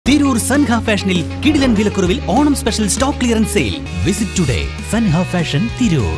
തിരൂർ സൻഹ ഫാഷനിൽ കിടിലൻ വിലക്കുറവിൽ Onam special stock clearance sale visit today Sanha fashion Tirur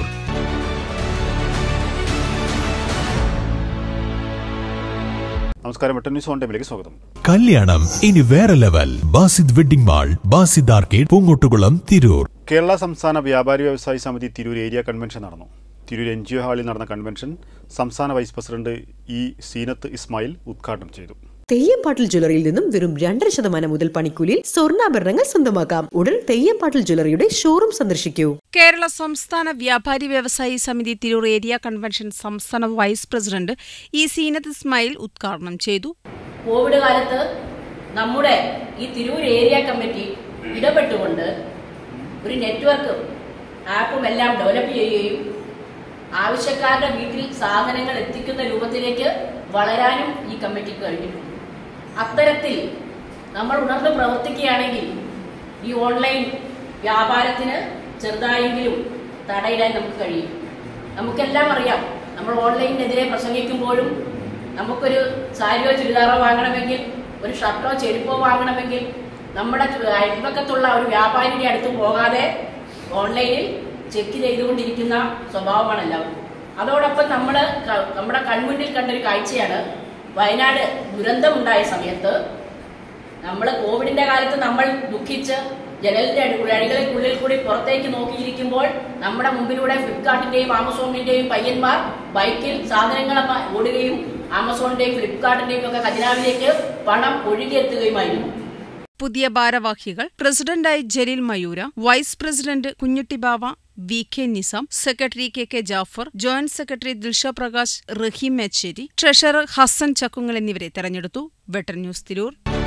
നമസ്കാരം വെട്ടൻ ന്യൂസ് ഓൺ ടൈമിലേക്ക് സ്വാഗതം കല്യാണം ഇനി വേറെ level Basid wedding mall Basid arcade Poongottukulam Tirur Kerala സംസ്ഥാന വ്യാപാരി വ്യവസായി സമിതി തിരൂർ ഏരിയ കൺവെൻഷൻ നടന്നു തിരൂർ എൻ ജി ഒ ഹാളിൽ നടന്ന കൺവെൻഷൻ സംസ്ഥാന vice president E Zeenath Ismail ഉദ്ഘാടനം ചെയ്തു തെയ്യംപാട്ടിൽ ജ്വല്ലറിയിൽ നിന്നും വെറും രണ്ടര ശതമാനം മുതൽ പണിക്കൂലിയിൽ സ്വർണ്ണാഭരണങ്ങൾ സ്വന്തമാക്കാം ഉടൻ തെയ്യംപാട്ടിൽ ജ്വല്ലറിയുടെ ഷോറൂം സന്ദർശിക്കൂ കേരള സംസ്ഥാന വ്യാപാരി വ്യവസായി സമിതി തിരൂർ ഏരിയ കൺവെൻഷൻ സംസ്ഥാന vice president E Zeenath Ismail ഉദ്ഘാടനം ചെയ്തു കോവിഡ് കാലത്ത് നമ്മുടെ ഈ തിരൂർ ഏരിയ കമ്മിറ്റി ഇടപെട്ടുകൊണ്ട് ഒരു നെറ്റ്വർക്കും ആപ്പും എല്ലാം ഡെവലപ്പ് ചെയ്യുകയും ആവശ്യക്കാരുടെ വീട്ടിൽ സാധനങ്ങൾ എത്തിക്കുന്ന രൂപത്തിലേക്ക് വളരാനും ഈ കമ്മിറ്റിക്ക് കഴിഞ്ഞിട്ടുണ്ട് അത്തരത്തിൽ നമ്മൾ ഉണർന്ന് പ്രവർത്തിക്കുകയാണെങ്കിൽ ഈ ഓൺലൈൻ വ്യാപാരത്തിന് ചെറുതായെങ്കിലും തടയിടാൻ നമുക്ക് കഴിയും നമുക്കെല്ലാം അറിയാം നമ്മൾ ഓൺലൈനിനെതിരെ പ്രസംഗിക്കുമ്പോഴും നമുക്കൊരു സാരിയോ ചുരിദാറോ വാങ്ങണമെങ്കിൽ ഒരു ഷർട്ടോ ചെരുപ്പോ വാങ്ങണമെങ്കിൽ നമ്മുടെ ചു- അയൽപക്കത്തുള്ള ഒരു വ്യാപാരിയുടെ അടുത്ത് പോകാതെ ഓൺലൈനിൽ ചെക്ക് ചെയ്തുകൊണ്ടിരിക്കുന്ന സ്വഭാവമാണ് എല്ലാവർക്കും അതോടൊപ്പം നമ്മൾ നമ്മുടെ കൺമുന്നിൽ കണ്ടൊരു കാഴ്ചയാണ് വയനാട് ദുരന്തമുണ്ടായ സമയത്ത് നമ്മൾ കോവിഡിന്റെ കാലത്ത് നമ്മൾ ദുഃഖിച്ച് ജനലിന്റെ അടി- അടികളിൽക്കുള്ളിൽ കൂടി പുറത്തേക്ക് നോക്കിയിരിക്കുമ്പോൾ നമ്മുടെ മുമ്പിലൂടെ ഫ്ലിപ്കാർട്ടിന്റെയും ആമസോണിന്റെയും പയ്യന്മാർ ബൈക്കിൽ സാധനങ്ങൾ ഓടുകയും ആമസോണിന്റെയും ഫ്ലിപ്കാർട്ടിന്റെയും ഒക്കെ ഖജനാവിലേക്ക് പണം ഒഴുകിയെത്തുകയുമായിരുന്നു പുതിയ ഭാരവാഹികൾ പ്രസിഡന്റായി Jaleel Mayura vice president Kunjutty Bava V K Nizam secretary K K Jafar joint secretary Dilsha Prakash Raheem Mecheri treasurer Hasan Chakkungal എന്നിവരെ തെരഞ്ഞെടുത്തു വെട്ടർ ന്യൂസ് തിരൂർ